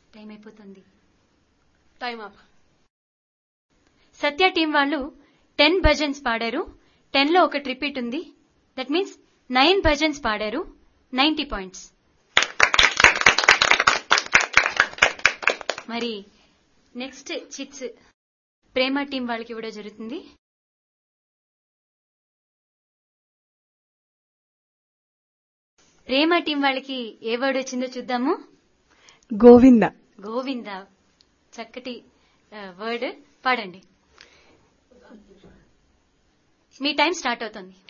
time అయిపోతుంది time up Satya team వాళ్ళు ten bhajans పాడారు టెన్ లో ఒక రిపీట్ ఉంది దట్ మీన్స్ నైన్ భజన్స్ పాడారు నైన్టీ పాయింట్స్ మరి నెక్స్ట్ చిట్స్ ప్రేమ టీం వాళ్ళకి ఇవ్వడం జరుగుతుంది ప్రేమ టీం వాళ్ళకి ఏ వర్డ్ వచ్చిందో చూద్దాము గోవింద గోవింద చక్కటి వర్డ్ పాడండి మీ టైం స్టార్ట్ అవుతుంది